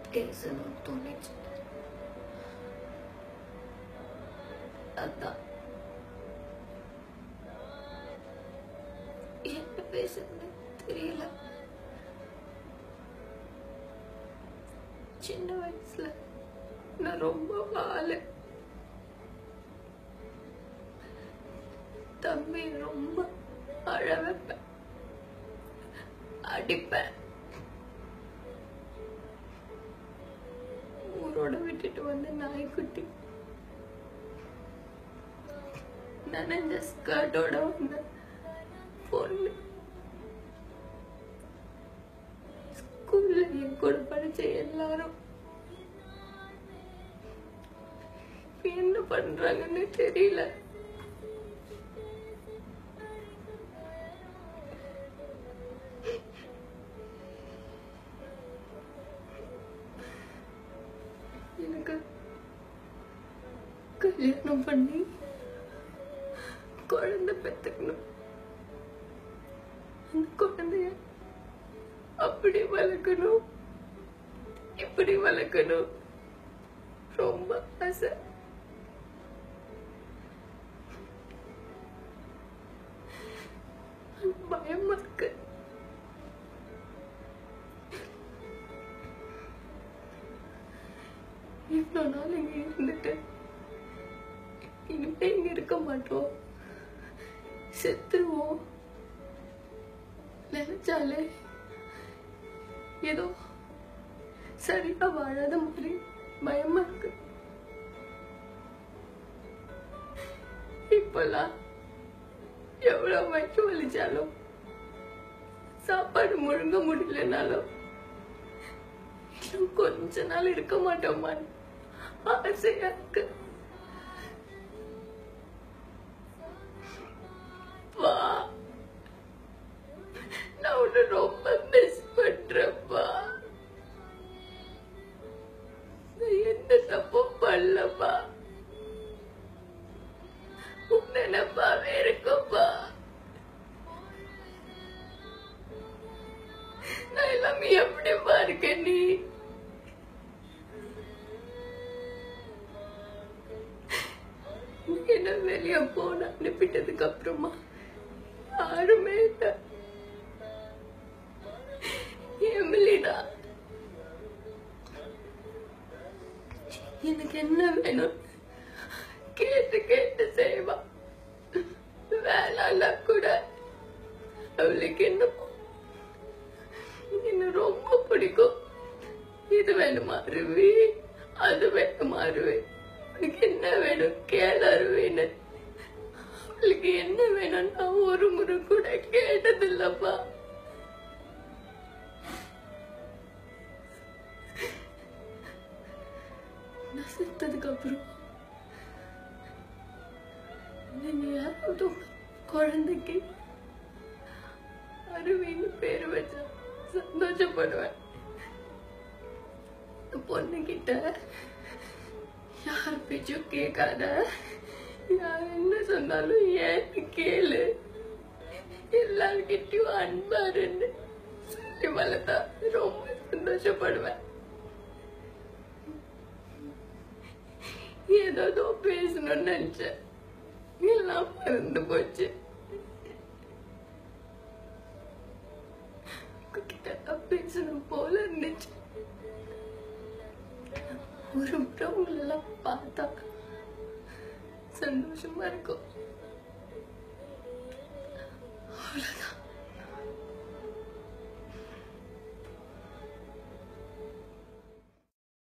பேசணும்னு தோணுச்சு அதான் என்ன பேசுறது தெரியல சின்ன வயசுல நான் ரொம்ப வாழ தம்பி ரொம்ப அழ வைப்பேன் அடிப்பேன் ஊரோட விட்டுட்டு வந்த நாய்க்குட்டி நனைஞ்ச ஸ்கர்ட்டோட வந்த பொண்ணு ஸ்கூல்ல என் கூட படிச்ச எல்லாரும் இப்ப என்ன பண்றாங்கன்னு தெரியல எனக்கு கல்யாணம் பண்ணி குழந்தை பெத்துக்கணும் அந்த குழந்தைய அப்படி வளர்க்கணும் இப்படி வளர்க்கணும் ரொம்ப ஆசை பயமா இருக்கு இவ்வளோ நாள் இங்க இருந்துட்டு இனிமே இங்க இருக்க மாட்டோம் செத்துருவோம் நினைச்சாலே ஏதோ சரியா வாழாத மாதிரி பயமா இருக்கு இப்பெல்லாம் எவ்வளவு வயிற்று வலிச்சாலும் சாப்பாடு முழுங்க முடியலனாலும் இன்னும் கொஞ்ச நாள் இருக்க மாட்டோமான்னு ஆசையா இருக்கு வா நான் உன்னை ரொம்ப மிஸ் பண்றேன்ப்பா நான் எந்த தப்பும் பண்ணலப்பா உன் நினைப்பாவே இருக்குப்பா நான் எல்லாமே எப்படிப்பா இருக்க நீ என்ன வெளிய போன அனுப்பிட்டதுக்கு அப்புறமா யாருமே இல்லை எமிலிடா எனக்கு என்ன வேணும் கேட்டு கேட்டு செய்வா வேலை கூட அவளுக்கு என்ன என்ன ரொம்ப பிடிக்கும் இது வேணுமா அருவி அது வேணுமா அருவி உனக்கு என்ன வேணும் கேள அருவின்னு அவளுக்கு என்ன வேணும் நான் ஒரு முறை கூட கேட்டதில்லப்பா நான் செத்ததுக்கு அப்புறம் நீங்க யாராவது உங்க குழந்தைக்கு அருவின்னு பேரு வச்சா சந்தோஷப்படுவேன் இந்த பொண்ணுகிட்ட யார் பேச்சும் கேட்காத யார் என்ன சொன்னாலும் ஏன்னு கேளு எல்லார்கிட்டயும் அன்பா இருந்து சொல்லி வளர்த்தா ரொம்ப சந்தோஷப்படுவேன் ஏதோ பேசணும்னு நினைச்சேன் எல்லாம் மறந்து போச்சு உங்ககிட்ட நான் பேசணும் போல இருந்துச்சு ஒரு முறை உங்களெல்லாம் பார்த்தா சந்தோஷமா இருக்கும் அவ்வளவுதான்